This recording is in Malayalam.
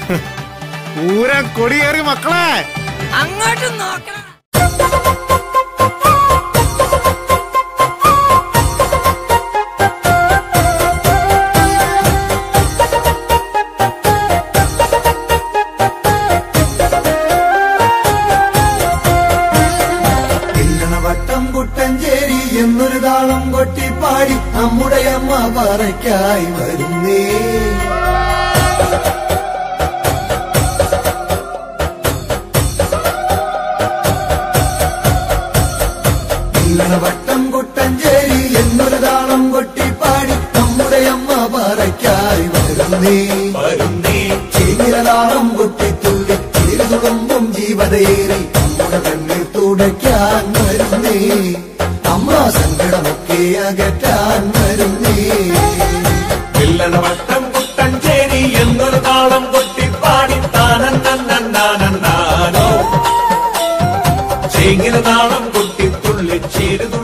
പൂരം കൊടിയേറി മക്കളെ അങ്ങോട്ട് നോക്കണം വട്ടം കുട്ടഞ്ചേരി എന്നൊരു താളം കൊട്ടിപ്പാടി നമ്മുടെ അമ്മ പറയ്ക്കായി വരുന്നേ വട്ടം കുട്ടഞ്ചേരി എന്നൊരു താളം കൊട്ടിപ്പാടി നമ്മുടെ അമ്മ പറയ്ക്കായി വരുന്നേ വരുന്നേ ചീനിരതാളം കൊട്ടിത്തുള്ളി തിരുതുളമ്പും ജീവതയേറി നമ്മുടെ കണ്ണിൽ തുടയ്ക്കാൻ വരുന്നേ അമ്മ സങ്കടമൊക്കെ അകറ്റാൻ വരുന്നേ വട്ടം കുട്ടഞ്ചേരി എന്നൊരു താളം കൊട്ടിപ്പാടി താനോ ചേങ്ങിന താളം കൊട്ടിത്തുള്ളി ചേരുതു